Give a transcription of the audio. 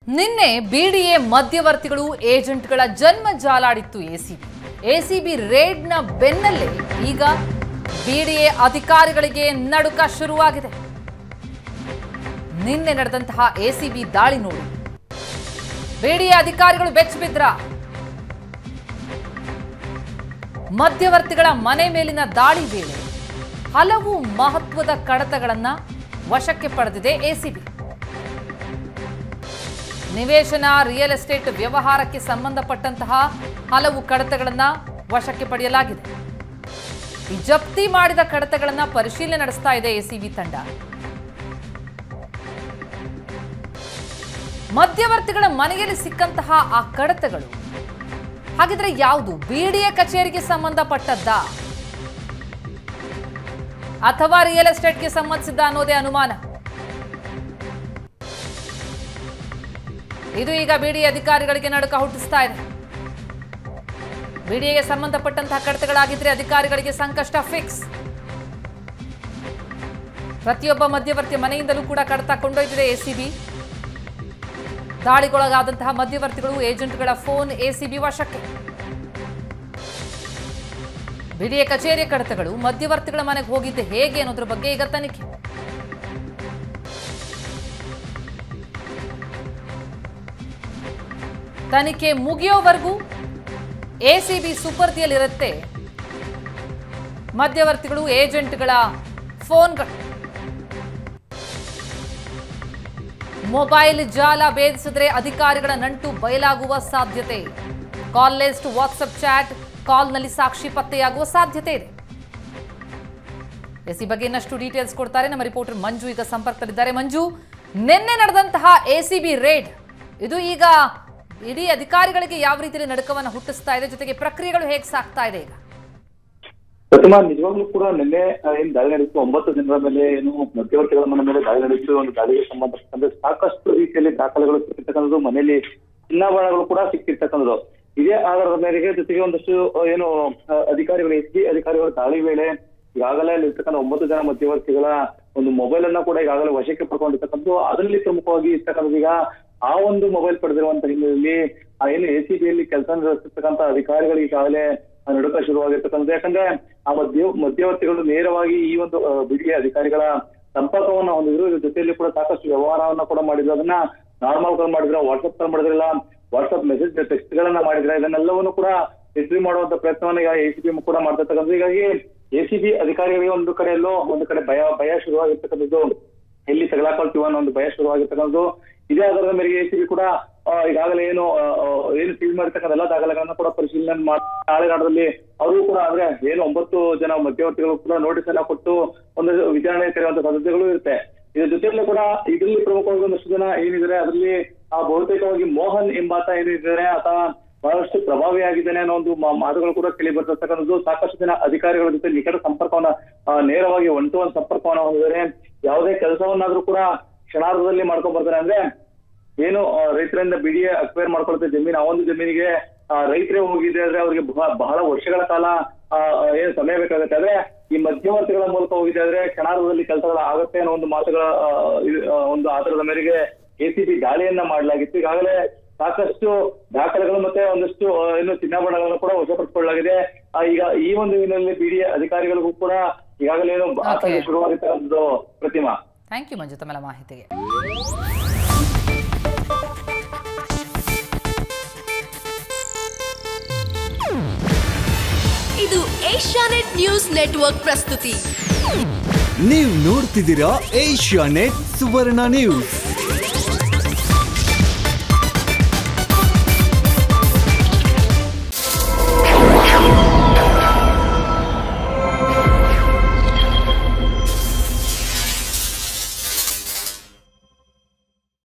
ನಿನ್ನೆ ಬಿಡಿಎ ಮಧ್ಯವರ್ತಿಗಳು ಏಜೆಂಟ್ಗಳ ಜನ್ಮ ಜಾಲಾಡಿತ್ತು ಎಸಿಬಿ ಎಸಿಬಿ ರೇಡ್ನ ಬೆನ್ನಲ್ಲೇ ಈಗ ಬಿಡಿಎ ಅಧಿಕಾರಿಗಳಿಗೆ ನಡುಕ ಶುರುವಾಗಿದೆ ನಿನ್ನೆ ನಡೆದಂತಹ ಎಸಿಬಿ ದಾಳಿ ನೋಡಿ ಬಿಡಿಎ ಅಧಿಕಾರಿಗಳು ಬೆಚ್ಚಬಿದ್ರ ಮಧ್ಯವರ್ತಿಗಳ ಮನೆ ಮೇಲಿನ ದಾಳಿ ವೇಳೆ ಹಲವು ಮಹತ್ವದ ಕಡತಗಳನ್ನ ವಶಕ್ಕೆ ಪಡೆದಿದೆ ಎಸಿಬಿ ನಿವೇಶನ ರಿಯಲ್ ಎಸ್ಟೇಟ್ ವ್ಯವಹಾರಕ್ಕೆ ಸಂಬಂಧಪಟ್ಟಂತಹ ಹಲವು ಕಡತಗಳನ್ನ ವಶಕ್ಕೆ ಪಡೆಯಲಾಗಿದೆ ಈ ಜಪ್ತಿ ಮಾಡಿದ ಕಡತಗಳನ್ನ ಪರಿಶೀಲನೆ ನಡೆಸ್ತಾ ಇದೆ ಎಸಿಬಿ ತಂಡ ಮಧ್ಯವರ್ತಿಗಳ ಮನೆಯಲ್ಲಿ ಸಿಕ್ಕಂತಹ ಆ ಕಡತಗಳು ಹಾಗಿದ್ರೆ ಯಾವುದು ಬಿಡಿಎ ಕಚೇರಿಗೆ ಸಂಬಂಧಪಟ್ಟದ್ದ ಅಥವಾ ರಿಯಲ್ ಎಸ್ಟೇಟ್ಗೆ ಸಂಬಂಧಿಸಿದ್ದ ಅನ್ನೋದೇ ಅನುಮಾನ ಇದು ಈಗ ಬಿಡಿ ಅಧಿಕಾರಿಗಳಿಗೆ ನಡುಕ ಹುಟ್ಟಿಸ್ತಾ ಇದೆ ಬಿಡಿಎಗೆ ಸಂಬಂಧಪಟ್ಟಂತಹ ಕಡತಗಳಾಗಿದ್ರೆ ಅಧಿಕಾರಿಗಳಿಗೆ ಸಂಕಷ್ಟ ಫಿಕ್ಸ್ ಪ್ರತಿಯೊಬ್ಬ ಮಧ್ಯವರ್ತಿ ಮನೆಯಿಂದಲೂ ಕೂಡ ಕಡತ ಕೊಂಡೊಯ್ದಿದೆ ಎಸಿಬಿ ದಾಳಿಗೊಳಗಾದಂತಹ ಮಧ್ಯವರ್ತಿಗಳು ಏಜೆಂಟ್ಗಳ ಫೋನ್ ಎಸಿಬಿ ವಶಕ್ಕೆ ಬಿಡಿಎ ಕಚೇರಿಯ ಕಡತಗಳು ಮಧ್ಯವರ್ತಿಗಳ ಮನೆಗೆ ಹೋಗಿದ್ದೆ ಹೇಗೆ ಅನ್ನೋದ್ರ ಬಗ್ಗೆ ಈಗ ತನಿಖೆ ತನಿಖೆ ಮುಗಿಯೋವರೆಗೂ ಎಸಿಬಿ ಸುಪರ್ದಿಯಲ್ಲಿರುತ್ತೆ ಮಧ್ಯವರ್ತಿಗಳು ಏಜೆಂಟ್ಗಳ ಫೋನ್ಗಳು ಮೊಬೈಲ್ ಜಾಲ ಭೇದಿಸಿದ್ರೆ ಅಧಿಕಾರಿಗಳ ನಂಟು ಬಯಲಾಗುವ ಸಾಧ್ಯತೆ ಕಾಲ್ ಲಿಸ್ಟ್ ವಾಟ್ಸ್ಆಪ್ ಚಾಟ್ ಕಾಲ್ನಲ್ಲಿ ಸಾಕ್ಷಿ ಪತ್ತೆಯಾಗುವ ಸಾಧ್ಯತೆ ಇದೆ ಎಸಿ ಬಗ್ಗೆ ಇನ್ನಷ್ಟು ಡೀಟೇಲ್ಸ್ ಕೊಡ್ತಾರೆ ನಮ್ಮ ರಿಪೋರ್ಟರ್ ಮಂಜು ಈಗ ಸಂಪರ್ಕದಲ್ಲಿದ್ದಾರೆ ಮಂಜು ನಿನ್ನೆ ನಡೆದಂತಹ ಎಸಿಬಿ ರೇಡ್ ಇದು ಈಗ ಇಡೀ ಅಧಿಕಾರಿಗಳಿಗೆ ಯಾವ ರೀತಿಯಲ್ಲಿ ನಡುಕವನ್ನು ಹುಟ್ಟಿಸ್ತಾ ಇದೆ ಜೊತೆಗೆ ಪ್ರಕ್ರಿಯೆಗಳು ಹೇಗೆ ಸಾಗ್ತಾ ಇದೆ ಈಗ ಪ್ರತಿಮಾ ನಿಜವಾಗ್ಲೂ ಕೂಡ ನಿನ್ನೆ ಆ, ಏನ್ ದಾಳಿ ನಡೆಯಿತು ಒಂಬತ್ತು ಜನರ ಮೇಲೆ ಏನು ಮಧ್ಯವರ್ತಿಗಳ ಮನೆ ಮೇಲೆ ದಾಳಿ ನಡೆಯಿತು ಒಂದು ದಾಳಿಗೆ ಸಂಬಂಧಪಟ್ಟಂತೆ ಸಾಕಷ್ಟು ರೀತಿಯಲ್ಲಿ ದಾಖಲೆಗಳು ಸಿಕ್ಕಿರ್ತಕ್ಕಂಥದ್ದು ಮನೆಯಲ್ಲಿ ಚಿನ್ನಾಭರಣಗಳು ಕೂಡ ಸಿಕ್ಕಿರ್ತಕ್ಕಂಥದ್ದು ಇದೇ ಆಧಾರದ ಮೇರೆಗೆ ಜೊತೆಗೆ ಒಂದಷ್ಟು ಆ, ಏನು ಆ, ಅಧಿಕಾರಿಗಳು ಎಸ್ ಡಿ ಅಧಿಕಾರಿಗಳ ದಾಳಿ ವೇಳೆ ಈಗಾಗಲೇ ಅಲ್ಲಿರ್ತಕ್ಕಂಥ ಒಂಬತ್ತು ಜನ ಮಧ್ಯವರ್ತಿಗಳ ಒಂದು ಮೊಬೈಲ್ ಅನ್ನ ಕೂಡ ಈಗಾಗಲೇ ವಶಕ್ಕೆ ಪಡ್ಕೊಂಡಿರ್ತಕ್ಕಂಥದ್ದು ಅದರಲ್ಲಿ ಪ್ರಮುಖವಾಗಿ ಇರ್ತಕ್ಕಂಥದ್ದು ಈಗ ಆ ಒಂದು ಮೊಬೈಲ್ ಪಡೆದಿರುವಂತ ಹಿನ್ನೆಲೆಯಲ್ಲಿ ಆ ಏನು ಎ ಸಿ ಬಿಯಲ್ಲಿ ಕೆಲಸ ನಿರ್ವಹಿಸಿರ್ತಕ್ಕಂಥ ಅಧಿಕಾರಿಗಳು ಈಗಾಗಲೇ ಆ ನಡುಕ ಶುರುವಾಗಿರ್ತಕ್ಕಂಥದ್ದು ಯಾಕಂದ್ರೆ ಆ ಮಧ್ಯ ಮಧ್ಯವರ್ತಿಗಳು ನೇರವಾಗಿ ಈ ಒಂದು ಆ, ಬಿಡಿಎ ಅಧಿಕಾರಿಗಳ ಸಂಪರ್ಕವನ್ನ ಹೊಂದಿದ್ರು ಇದ್ರ ಜೊತೆಯಲ್ಲಿ ಕೂಡ ಸಾಕಷ್ಟು ವ್ಯವಹಾರವನ್ನ ಕೂಡ ಮಾಡಿದ್ರು ಅದನ್ನ ನಾರ್ಮಲ್ ಕಾಲ್ ಮಾಡಿದ್ರ ವಾಟ್ಸ್ಆಪ್ ಕಾಲ್ ಮಾಡಿದ್ರಲ್ಲ ವಾಟ್ಸ್ಆಪ್ ಮೆಸೇಜ್ ಟೆಕ್ಸ್ಟ್ ಗಳನ್ನ ಮಾಡಿದ್ರೆ ಇದನ್ನೆಲ್ಲವನ್ನು ಕೂಡ ರಿಟ್ರೀವ್ ಮಾಡುವಂತ ಪ್ರಯತ್ನವನ್ನ ಈಗ ಎ ಸಿ ಬಿ ಕೂಡ ಮಾಡ್ತಿರ್ತಕ್ಕಂಥದ್ದು ಹೀಗಾಗಿ ಎ ಸಿ ಬಿ ಅಧಿಕಾರಿಗಳಿಗೆ ಒಂದು ಕಡೆಯಲ್ಲೋ ಒಂದು ಕಡೆ ಭಯ ಭಯ ಶುರುವಾಗಿರ್ತಕ್ಕಂಥದ್ದು ಎಲ್ಲಿ ತಗಲಾಕೊಳ್ತೀವ ಅನ್ನೋ ಒಂದು ಭಯ ಶುರುವಾಗಿರ್ತಕ್ಕಂಥದ್ದು ಇದೇ ಆಧಾರದ ಮೇರೆಗೆ ಎ ಸಿ ಬಿ ಕೂಡ ಆ, ಈಗಾಗಲೇ ಏನು ಆ, ಆ, ಏನು ಸೀಲ್ ಮಾಡಿರ್ತಕ್ಕಂಥ ಎಲ್ಲ ದಾಖಲೆಗಳನ್ನ ಕೂಡ ಪರಿಶೀಲನೆ ಮಾಡಿ ನಾಳೆ ನಾಡದಲ್ಲಿ ಅವರು ಕೂಡ ಅಂದ್ರೆ ಏನು ಒಂಬತ್ತು ಜನ ಮಧ್ಯವರ್ತಿಗಳು ಕೂಡ ನೋಟಿಸ್ ಅನ್ನ ಕೊಟ್ಟು ಒಂದು ವಿಚಾರಣೆ ಕರೆಯುವಂತ ಸಾಧ್ಯತೆಗಳು ಇರುತ್ತೆ ಇದ್ರ ಜೊತೆಯಲ್ಲೂ ಕೂಡ ಇದರಲ್ಲಿ ಪ್ರಮುಖವಾಗಿ ಒಂದಷ್ಟು ಜನ ಏನಿದ್ದಾರೆ ಅದರಲ್ಲಿ ಆ ಬಹುತೇಕವಾಗಿ ಮೋಹನ್ ಎಂಬಾತ ಏನಿದ್ದಾರೆ ಆತ ಬಹಳಷ್ಟು ಪ್ರಭಾವಿಯಾಗಿದ್ದಾನೆ ಅನ್ನೋ ಒಂದು ಮಾ- ಮಾತುಗಳು ಕೂಡ ಕೇಳಿ ಬರ್ತಿರ್ತಕ್ಕಂಥದ್ದು ಸಾಕಷ್ಟು ಜನ ಅಧಿಕಾರಿಗಳ ಜೊತೆ ನಿಕಟ ಸಂಪರ್ಕವನ್ನ ಆ, ನೇರವಾಗಿ ಒನ್ ಟು ಒನ್ ಸಂಪರ್ಕವನ್ನ ಹೊಂದಿದ್ದಾರೆ ಯಾವುದೇ ಕೆಲಸವನ್ನಾದ್ರೂ ಕೂಡ ಕ್ಷಣಾರ್ಧದಲ್ಲಿ ಮಾಡ್ಕೊಂಡ್ ಬರ್ತಾರೆ ಅಂದ್ರೆ ಏನು ಆ, ರೈತರಿಂದ ಬಿಡಿ ಅಕ್ವೈರ್ ಮಾಡ್ಕೊಳ್ತಾ ಜಮೀನು ಆ ಒಂದು ಜಮೀನಿಗೆ ಆ, ರೈತರೇ ಹೋಗಿದ್ರೆ ಆದ್ರೆ ಅವ್ರಿಗೆ ಬಹ- ಬಹಳ ವರ್ಷಗಳ ಕಾಲ ಆ, ಆ, ಏನು ಸಮಯ ಬೇಕಾಗುತ್ತೆ ಆದ್ರೆ ಈ ಮಧ್ಯವರ್ತಿಗಳ ಮೂಲಕ ಹೋಗಿದೆ ಆದ್ರೆ ಕ್ಷಣಾರ್ಧದಲ್ಲಿ ಕೆಲಸಗಳು ಆಗುತ್ತೆ ಅನ್ನೋ ಒಂದು ಮಾತುಗಳ ಆ, ಇದು, ಆ, ಒಂದು ಆಧಾರದ ಮೇರೆಗೆ ಎಸಿಬಿ ದಾಳಿಯನ್ನ ಮಾಡಲಾಗಿತ್ತು ಈಗಾಗಲೇ ಸಾಕಷ್ಟು ದಾಖಲೆಗಳು ಮತ್ತೆ ಒಂದಷ್ಟು ಆ, ಏನು ಚಿನ್ನಾಭರಣಗಳನ್ನು ಕೂಡ ವಶಪಡಿಸಿಕೊಳ್ಳಲಾಗಿದೆ ಆ, ಈಗ ಈ ಒಂದು ಹಿನ್ನೆಲೆಯಲ್ಲಿ ಬಿಡಿ ಅಧಿಕಾರಿಗಳಿಗೂ ಕೂಡ ಈಗಾಗಲೇ ಏನು ಆತಂಕ ಶುರುವಾಗಿರ್ತಕ್ಕಂಥದ್ದು ಪ್ರತಿಮಾ ಥ್ಯಾಂಕ್ ಯು ಮಂಜು ತಮ್ಮೆಲ್ಲ ಮಾಹಿತಿಗೆ ಇದು ಏಷ್ಯಾನೆಟ್ ನ್ಯೂಸ್ ನೆಟ್ವರ್ಕ್ ಪ್ರಸ್ತುತಿ ನೀವು ನೋಡ್ತಿದ್ದೀರಾ ಏಷ್ಯಾ ನೆಟ್ ಸುವರ್ಣ ನ್ಯೂಸ್